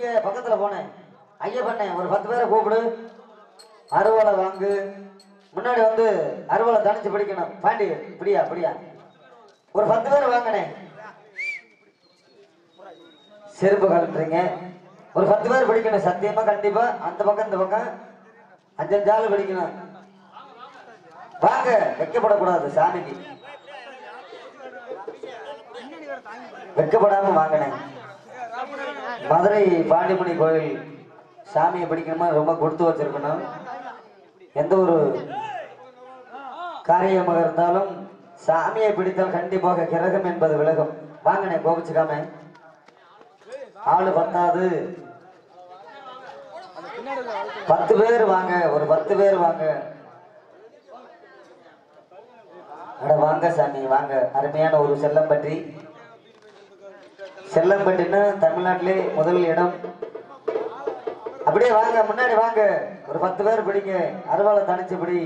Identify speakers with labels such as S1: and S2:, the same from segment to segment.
S1: இங்க பக்கத்துல போனேன் ஐயா பண்ணேன் ஒரு பத்து பேரை கூப்பிடு அறுவலை வாங்கு முன்னாடி வந்து அறுவலை தனிச்சு பிடிக்கணும் பாண்டி பிடியா பிடியா ஒரு பத்து பேர் வாங்கினேன் செருப்பு கலட்டுறீங்க ஒரு பத்து பேர் பிடிக்கணும் சத்தியமா கண்டிப்பா அந்த பக்கம் இந்த பக்கம் அஞ்சஞ்சு ஆள் பிடிக்கணும் வாங்க வைக்கப்படக்கூடாது சாமிக்கு வெக்கப்படாம வாங்கினேன் மதுரை பாண்டிமணி கோயில் சாமியை பிடிக்கணுமா ரொம்ப கொடுத்து வச்சிருக்கணும் எந்த ஒரு காரியமாக இருந்தாலும் சாமியை பிடித்தால் கண்டிப்பாக கிரகம் என்பது விலகும் வாங்கினேன் கோபிச்சுக்காம ஆளு பத்தாது பத்து பேர் வாங்க ஒரு பத்து பேர் வாங்க அட வாங்க சாமி வாங்க அருமையான ஒரு செல்லம்பட்டி செல்லம்பட்டின்னு தமிழ்நாட்டிலே முதல் இடம் அப்படியே வாங்க முன்னாடி வாங்க ஒரு பத்து பேர் பிடிங்க அருவாளை தனிச்சு பிடி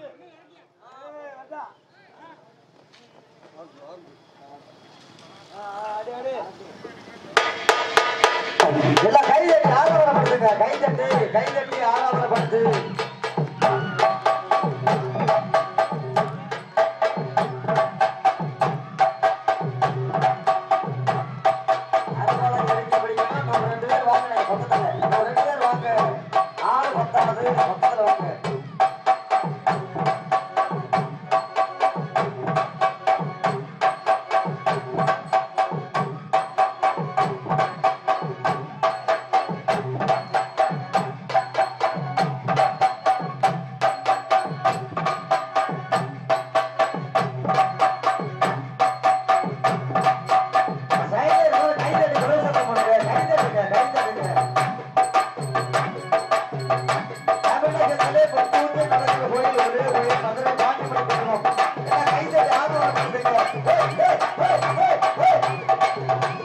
S1: எல்லாம் கை தட்டி ஆரவாரப்படுத்துங்க கை தட்டி கை தட்டி ஆரவாரப்படுத்து அருவாளை தனிச்சு பிடிக்கணும். ஒரு ரெண்டு பேர் வாங்க பக்கத்துல. ஒரு ரெண்டு பேர் வாங்க. ஆளு பத்தாவது, பக்கத்துல வாங்க. சைடுல இருக்கிற கை தட்டி குரல் சத்தம் போடுங்க. கை தட்டுங்க, கை தட்டுங்க. தமிழகத்திலே பத்தூர்ல நடக்கிற கோயில் ஒரே கோயில் மதுரை பாண்டிமணி குடும்பம். எல்லாம் கை தட்டி ஆதரவு கொடுங்க. ஏய், ஏய், ஏய், ஏய், ஏய்.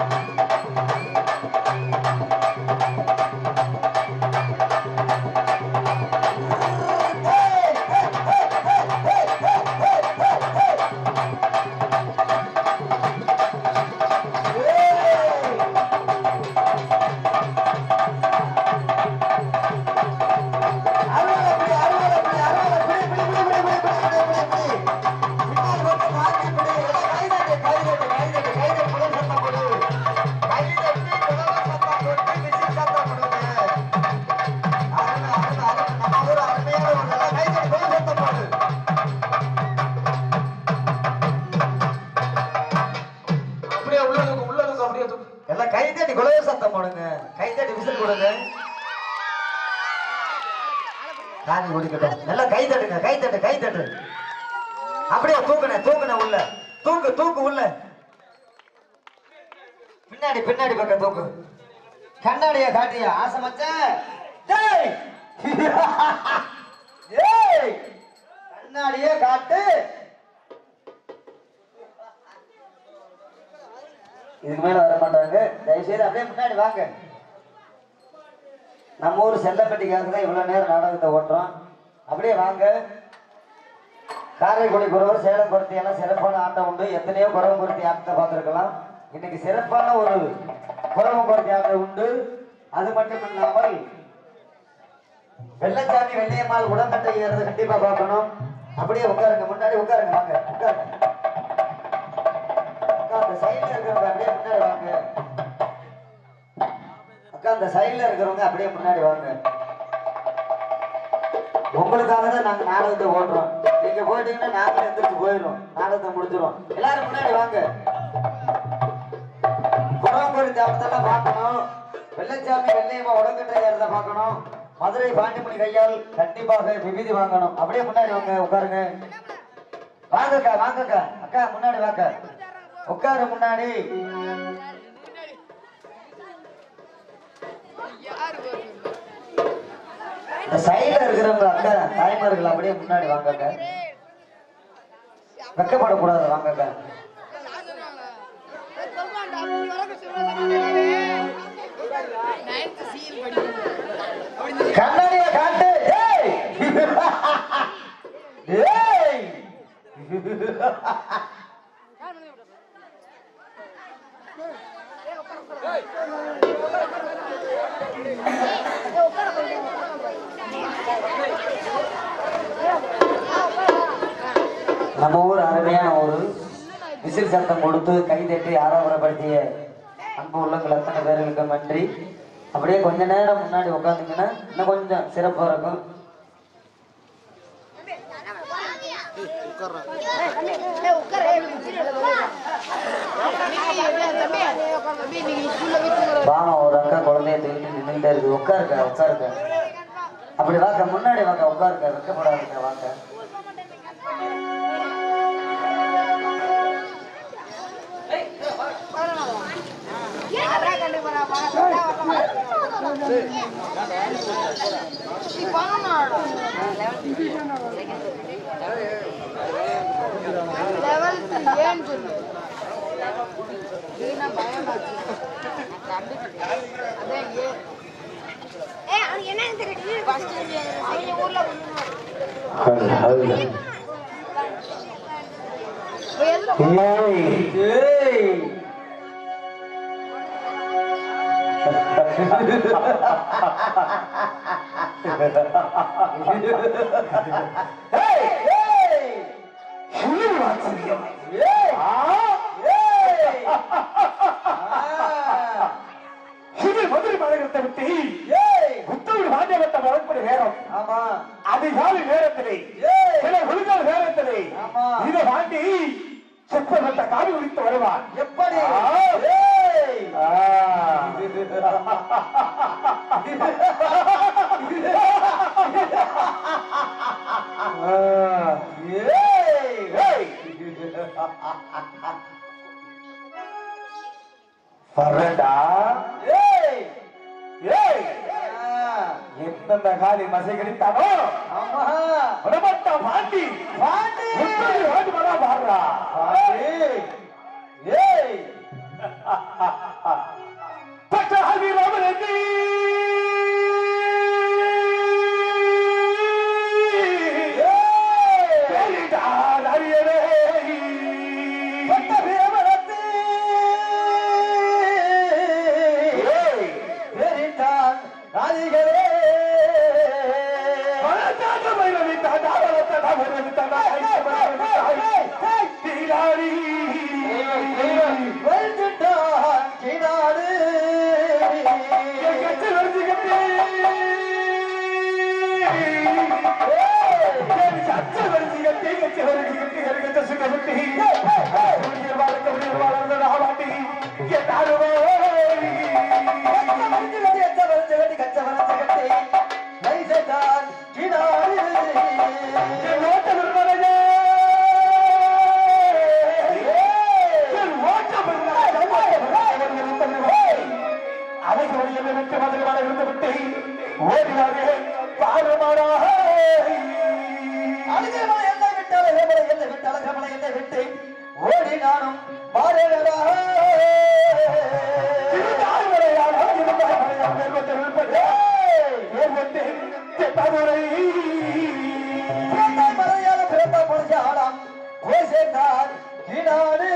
S2: அப்படியே உள்ள தூக்கு, உள்ள தூக்கு, அப்படியே தூக்கு.
S1: எல்லாம் கை தட்டி குலவே சத்தம் போடுங்க கை தட்டி விசில் கொடுங்க காணி குடிக்கட்டும் எல்லாம் கை தட்டுங்க கை தட்டு கை தட்டு அப்படியே தூக்குன தூக்குன உள்ள தூக்கு தூக்கு உள்ள பின்னாடி பின்னாடி பக்கம் தூக்கு கண்ணாடிய காட்டியா ஆசை மச்சான் டேய் ஏய் கண்ணாடியே காட்டு இதுக்கு மேல வர மாட்டாங்க தயவுசெய்து அப்படியே முன்னாடி வாங்க நம்ம ஊர் செல்லப்பட்டிக்காக தான் இவ்வளவு நேரம் நாடகத்தை ஓட்டுறோம் அப்படியே வாங்க காரைக்குடி குறவர் சேலம் குருத்தி எல்லாம் சிறப்பான ஆட்டம் உண்டு எத்தனையோ குறவு குருத்தி ஆட்டத்தை பார்த்துருக்கலாம் இன்னைக்கு சிறப்பான ஒரு குறவு குருத்தி ஆட்டம் உண்டு அது மட்டும் இல்லாமல் வெள்ளச்சாமி வெள்ளையம்மாள் உடம்பட்டை ஏறது கண்டிப்பா பார்க்கணும் அப்படியே உட்காருங்க முன்னாடி உட்காருங்க வாங்க உட்காருங்க அக்கா அந்த சைடுல இருக்கிறவங்க அப்படியே முன்னாடி வாங்க அக்கா அந்த சைடுல இருக்கிறவங்க அப்படியே முன்னாடி வாங்க உங்களுக்காக தான் நாங்க நாடகத்தை ஓடுறோம் நீங்க போயிட்டீங்கன்னா நாங்க எந்திரிச்சு போயிடும் நாடகத்தை முடிச்சிடும் எல்லாரும் முன்னாடி வாங்க குணவங்குடி தேவத்தெல்லாம் பார்க்கணும் வெள்ளச்சாமி வெள்ளையம்மா உடக்கட்டை ஏறத பார்க்கணும் மதுரை பாண்டிமணி கையால் கண்டிப்பாக விபூதி வாங்கணும் அப்படியே முன்னாடி வாங்க உட்காருங்க வாங்கக்கா வாங்கக்கா அக்கா முன்னாடி வாங்க உட்காரு முன்னாடி இந்த சைடுல இருக்கிறவங்க அக்கா தாய்மார்கள் அப்படியே முன்னாடி வாங்கங்க வெக்கப்படக்கூடாது வாங்கங்க கண்ணாடிய காட்டு ஏய் ஏய் நம்ம ஊர் அருமையான ஊர் விசில் சத்தம் கொடுத்து கை தட்டி ஆரவாரப்படுத்திய அன்பு உள்ளங்கள் அத்தனை பேர்களுக்கு நன்றி அப்படியே கொஞ்ச நேரம் முன்னாடி உட்காந்தீங்கன்னா இன்னும் கொஞ்சம் சிறப்பா இருக்கும் பாவம் ஒரு அக்கா குழந்தைய தூக்கிட்டு நின்றுட்டே இருக்கு உட்காருக்க உட்காருக்க அப்படி வாக்க முன்னாடி வாக்க உட்காருக்க வெக்கப்படாதுங்க வாக்க ஏய் ஆமா
S3: அதிகாலை நேரத்திலே
S1: ஏய்.
S3: சில விழுந்தல் நேரத்திலே
S1: ஆமா.
S3: இதை வாண்டி செப்பமத்த காவி குடித்து வருவான்
S1: எப்படி
S3: ஆ.
S1: ஏய்
S3: ஆ. ஆ.
S1: ஏய்
S3: ஏய். வரடா
S1: ஏய்
S3: ஏய்
S1: ஆ,
S3: எந்தெந்த காலி மசை கடித்தானோ
S1: ஆமா
S3: விடமாட்டா பாண்டி
S1: பாண்டி
S3: எப்படி வாண்டி வரா பாடுறா
S1: பாண்டி ஏய்
S3: பட்டாளி ராமரெட்டி
S1: ஏய்
S3: அரியரே
S1: பட்ட பிரமணத்தே
S3: ஏய்.
S1: பெரிட்டான் ராதிகளே வெல்துட்டான் கிடாடு ஓடி நானும் பாரடா மலையாள பிறந்த பொழுதாளாம் போய் சேர்ந்தார் கிடாடு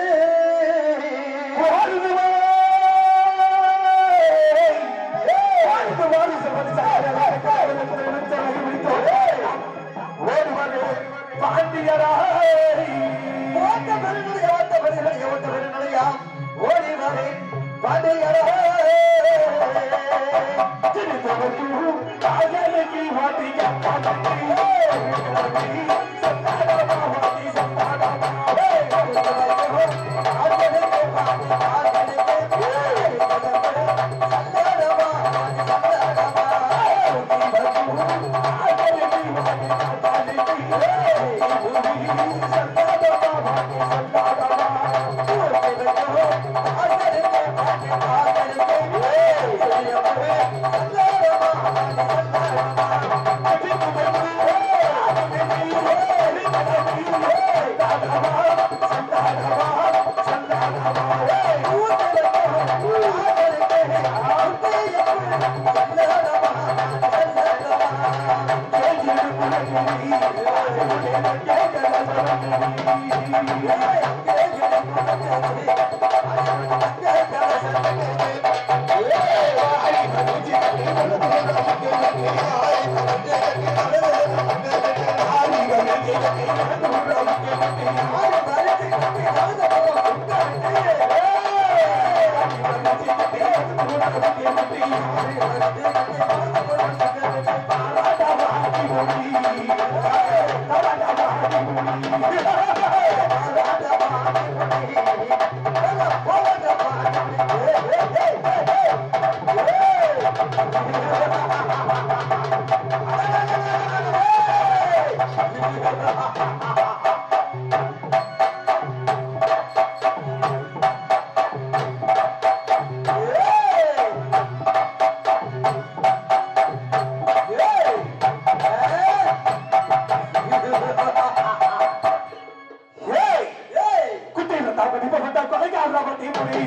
S1: ஓட்ட பெருநடைய ஓட்ட பெருநடைய ஓட்ட பெருநடையாம் ஓடி வரை பாண்டியரா
S3: Yeah.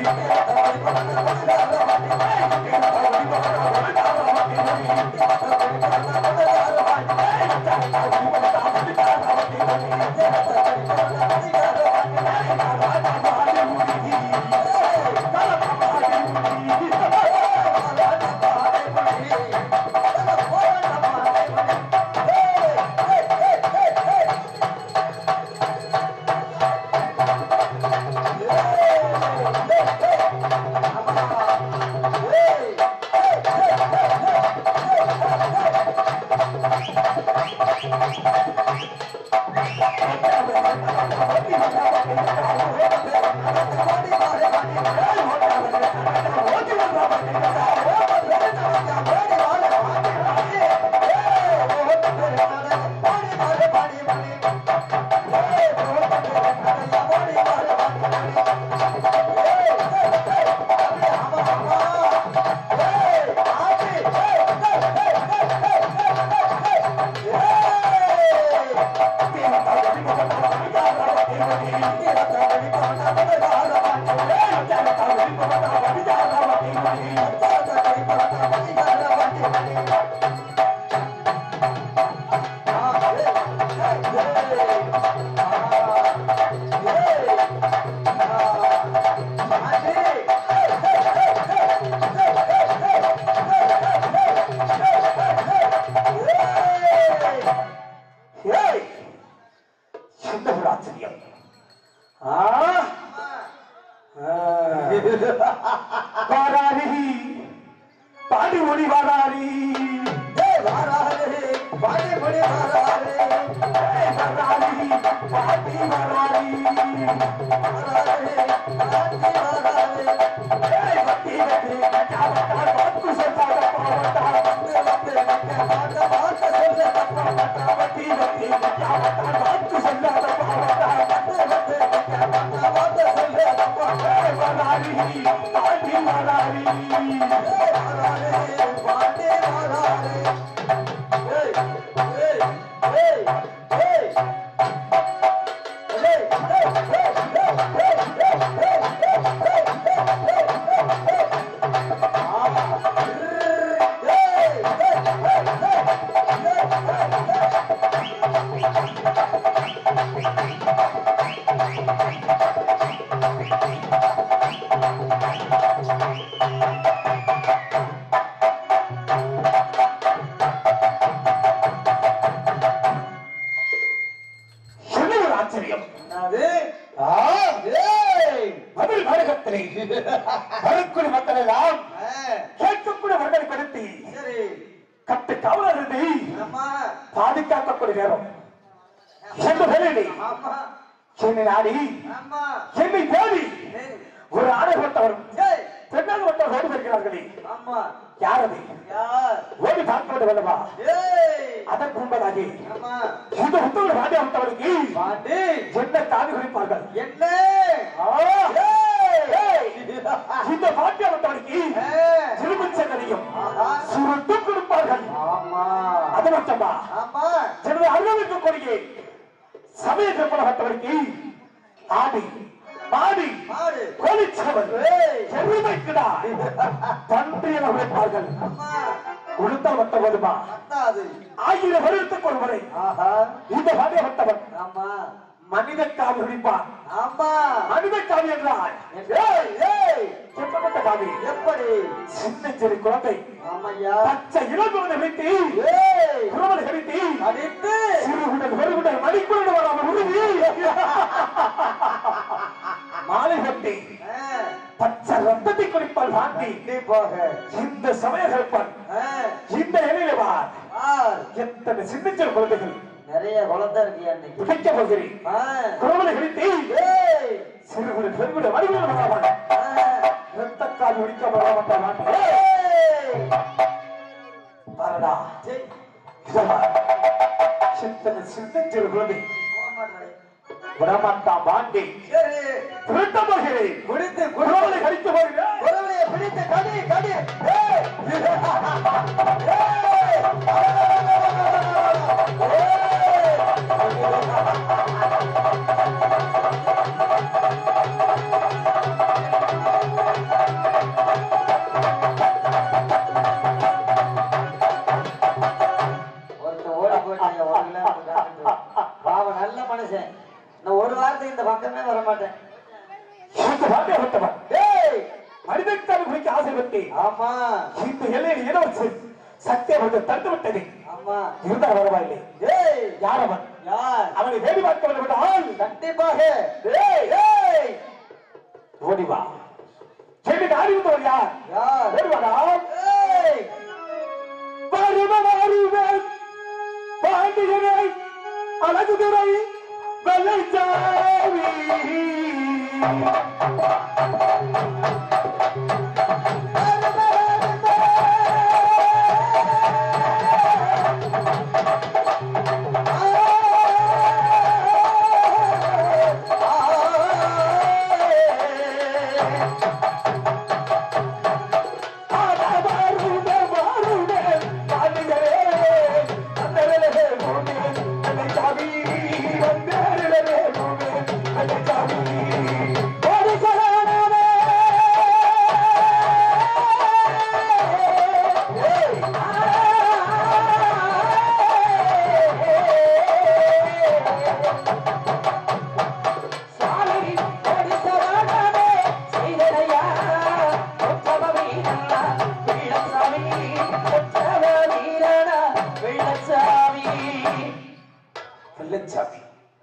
S3: ஏய் சின்ன ஒரு ஆச்சரியம் ஆ வாராரி பாடி ஒளி வாராரி ஏய், வாராரி பாடி ஒளி வாராரி ஏய், வாராரி பாடி வாராரி வாராரி பாடி வாராரி ஏய், வட்டி வட்டி கட்டாவட்டா வாக்கு சொல்லாத பாவட்டா வந்து வந்து கட்டாவட்டா வாக்கு சொல்லாத பாவட்டா வட்டி வட்டி கட்டாவட்டா வாக்கு சொல்லாத பாவட்டா வந்து வந்து கட்டாவட்டா வாக்கு சொல்லாத பாவட்டா ஏய், வாராரி பாடி வாராரி ஏய், வாராரி பாடி வாராரி ஏய் ஏய் ஏய் ஏய் என்ன ஒரு ஆச்சரியம் ஆ, ஏய், மதுரை நாடகத்திலே மறுக்குடி மக்கள் எல்லாம் கேட்கக்கூடிய மக்களை படுத்தி கட்டு காவலர்களை பாதுகாக்கக்கூடிய நேரம் சென்று வேலையிலே சென்னை நாடி சென்னை தேடி ஒரு ஆணைப்பட்டவரும் பெண்ணாக வட்டவர் ஓடி வருகிறார்களே யார் அது ஓடி பார்ப்பது வல்லவா அதற்கு முன்பதாக இந்த புத்தகம் வாடி அமைத்தவருக்கு என்ன தாவி குறிப்பார்கள்
S1: என்ன
S3: ஆ, ஏய், ஏய், இந்த பாட்டி அமைத்தவருக்கு சிறுமிச்சங்களையும் சுருட்டும் கொடுப்பார்கள்
S1: ஆமா
S3: அது மட்டுமா
S1: ஆமா
S3: சிறிது அருள்மிக்க கொடியை சமய திருப்பணப்பட்டவருக்கு ஆடி மாடி
S1: மாடு
S3: கோலிச்சவன்
S1: ஏய்.
S3: எருமைக்குடா பன்றி என உழைப்பார்கள்
S1: ஆமா
S3: கொடுத்தால் வட்ட வருமா
S1: பத்தாது
S3: ஆயிரம் வருடத்துக்கு ஒரு முறை
S1: ஆஹா
S3: இந்த பாடியப்பட்டவன்
S1: ஆமா
S3: மனித காவி குடிப்பான்
S1: ஆமா
S3: மனித காவி என்றால்
S1: ஏய் ஏய்
S3: எப்பப்பட்ட காவி
S1: எப்படி
S3: சின்ன சிறு குழந்தை
S1: ஆமையா
S3: பச்சை இளம் குழந்தை வைத்து
S1: ஏய்
S3: குரவனை கடித்து
S1: அடித்து
S3: சிறுகுடல் வெறுகுடல் மணிக்குடன் வராமல் உறுதி மாலை கட்டி
S1: ஆ,
S3: பச்சை ரத்தத்தை குடிப்பால் வாங்கி
S1: கண்டிப்பாக
S3: இந்த சமய கற்பன்
S1: ஆ,
S3: இந்த இலையில வா
S1: ஆர்,
S3: எத்தனை சின்ன சிறு குழந்தைகள்
S1: நிறைய குழந்தை இருக்கியா இன்னைக்கு
S3: பிடிக்க போகிறேன்
S1: ஆ,
S3: குரவனை கடித்து
S1: ஏய்
S3: சிறுகுடல் பெருகுடல் மணிக்குடன் வராமல்
S1: ஆ,
S3: ரத்தக்கால் குடிக்க வராமல்
S1: ஏய்
S3: பாரடா
S1: சீ,
S3: இதவா சித்தன சின்ன சிறு குழந்தை
S1: போக மாட்டேன்.
S3: விடமாட்டான் வாங்கி
S1: சரி
S3: திருட்ட போகிறேன்
S1: குடித்து
S3: குரவனை
S1: குரவனை
S3: கடிக்க போகிறேன்
S1: குரவனையை பிடித்து கடி கடி ஏய் ஏய்
S3: மனிதத்தால் குடிக்க ஆசைப்பட்டு
S1: ஆமா
S3: இந்த எல்லையில் இளவரசு சத்தியம் வந்து தந்து விட்டது
S1: ஆமா
S3: இருந்தால் பரவாயில்லை
S1: ஏய்
S3: யார் அவன்
S1: யார்
S3: அவனை தேடி பார்க்க வேண்டும் என்றால்
S1: கண்டிப்பாக
S3: ஏய்,
S1: ஏய்
S3: ஓடி வா சென்று நாடி வந்தவன் யார்
S1: யார்
S3: ஓடி வாடா
S1: ஏய்
S3: வருவன் அறிவன் பாண்டியனை அழகுதுரை வெள்ளைச்சாமி ஆடவாருட வாருட பாண்டியரே அந்தரலே பூமி வெள்ளைச்சாமி வந்தரலே பூமி வெள்ளைச்சாமி ஓடி சரணமே
S4: சாமி ஓடி சரணமே செய்தனையா உத்தம வீரனா வெள்ளச்சாமி உத்தம வீரனா வெள்ளச்சாமி
S3: வெள்ளச்சாமி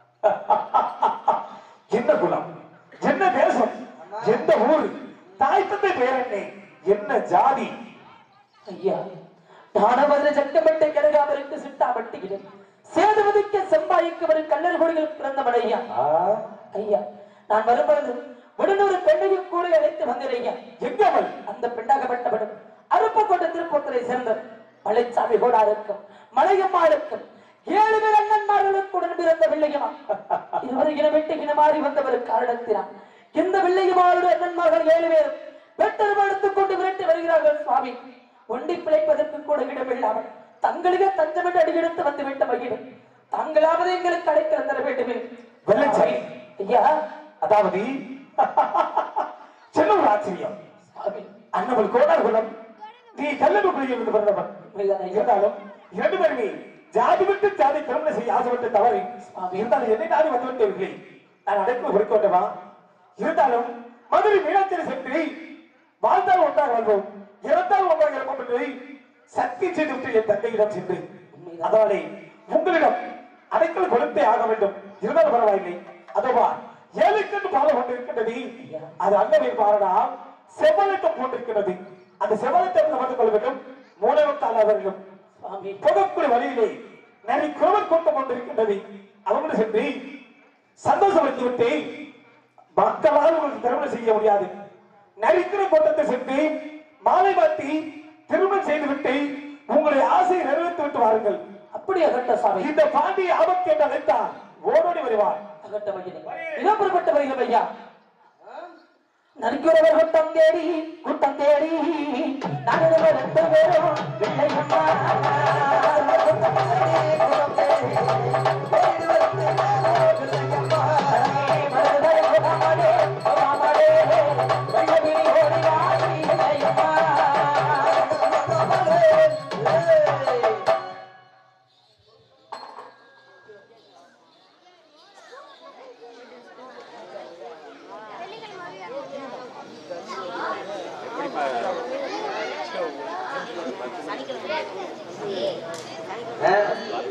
S3: என்ன குலம் என்ன தேசம் எந்த ஊர் தாய் தந்தை பேர் என்ன என்ன ஜாதி
S4: ஐயா தானமதுர சட்டமட்டை கனகாமருக்கு சிட்டாமட்டிகிறேன் சேதுபதிக்கு செம்பாய்க்கு வரும் கல்லர் கொடிகள் பிறந்தவன் ஐயா
S3: ஆ,
S4: ஐயா நான் வரும்பொழுது உடனே ஒரு பெண்ணையும் கூட அழைத்து வந்தேன் ஐயா
S3: எங்க அவள்
S4: அந்த பெண்ணாகப்பட்டவனும் அருப்பக்கோட்டை திருப்பூரை சேர்ந்த மலைச்சாமி கோடாருக்கும் மலையம்மாளுக்கும் ஏழு பேர் அண்ணன்மார்களுக்குடன் பிறந்த பிள்ளையமா இருவரை இன வெட்டு இனமாறி வந்தவர் காரணத்தினால் இந்த பிள்ளையமாளுடைய அண்ணன்மார்கள் ஏழு பேரும் வெட்டரும் எடுத்துக் கொண்டு விரட்டி வருகிறார்கள் சுவாமி ஒண்டி பிழைப்பதற்கு கூட இடமில்லாமல் தங்களுக்கு தஞ்சமிட்டு அடியெடுத்து வந்து விட்ட மகிழும் தாங்களாவது எங்களுக்கு அடைக்கலம் தர வேண்டுமே
S3: வெள்ளச்சாமி
S4: ஐயா
S3: அதாவது சின்ன ஒரு ஆச்சரியம்
S4: சுவாமி
S3: அண்ணவள் கோடார் குலம் நீ கல்லூரியில் இருந்து பிறந்தவன்
S4: உண்மைதான் ஐயா.
S3: இருந்தாலும் இரண்டு பேருமே ஜாதி விட்டு ஜாதி திருமணம் செய்ய ஆசைப்பட்ட தவறு இருந்தாலும் என்னை நாடி வந்து விட்டவில்லை நான் அடைப்பு கொடுக்க வேண்டுமா இருந்தாலும் மதுரை மீனாட்சி சென்று வாழ்ந்தால் ஒன்றாக வாழ்வோம் இறந்தால் ஒன்றாக இருப்போம் என்று சக்தி செய்து விட்டு என் தந்தையிடம் சென்று அதனாலே உங்களிடம் அடைக்கல் கொடுத்தே ஆக வேண்டும் இருந்தாலும் பரவாயில்லை அதோவா ஏழுக்கென்று பாலம் கொண்டு இருக்கின்றது அது அண்ணனின் பாரடா செவலட்டம் போட்டிருக்கிறது அந்த செவலத்தை வந்து கொள்ள வேண்டும் மூலவத்தால் அவர்களும்
S4: சுவாமி
S3: புகக்குடி வழியிலே நிறைய குரவன் கூட்டம் கொண்டிருக்கின்றது அவங்களும் சென்று சந்தோஷப்படுத்தி விட்டு மக்களால் உங்களுக்கு திருமணம் செய்ய முடியாது நரிக்கிற கூட்டத்தை சென்று மாலை மாத்தி திருமணம் செய்து விட்டு உங்களுடைய ஆசையை நிறைவேற்றி விட்டு வாருங்கள்
S4: அப்படி அகட்ட சாமி
S3: இந்த பாண்டிய ஆபத்து என்று அழைத்தார் ஓடோடி வருவார்
S4: அகட்ட மகிழை இதோ புறப்பட்ட வருகிறோம் ஐயா நரிக்குறவர் கூட்டம் தேடி கூட்டம் தேடி நாங்கள் ரெண்டு பேரும் வெள்ளையம்மா
S1: ஆ?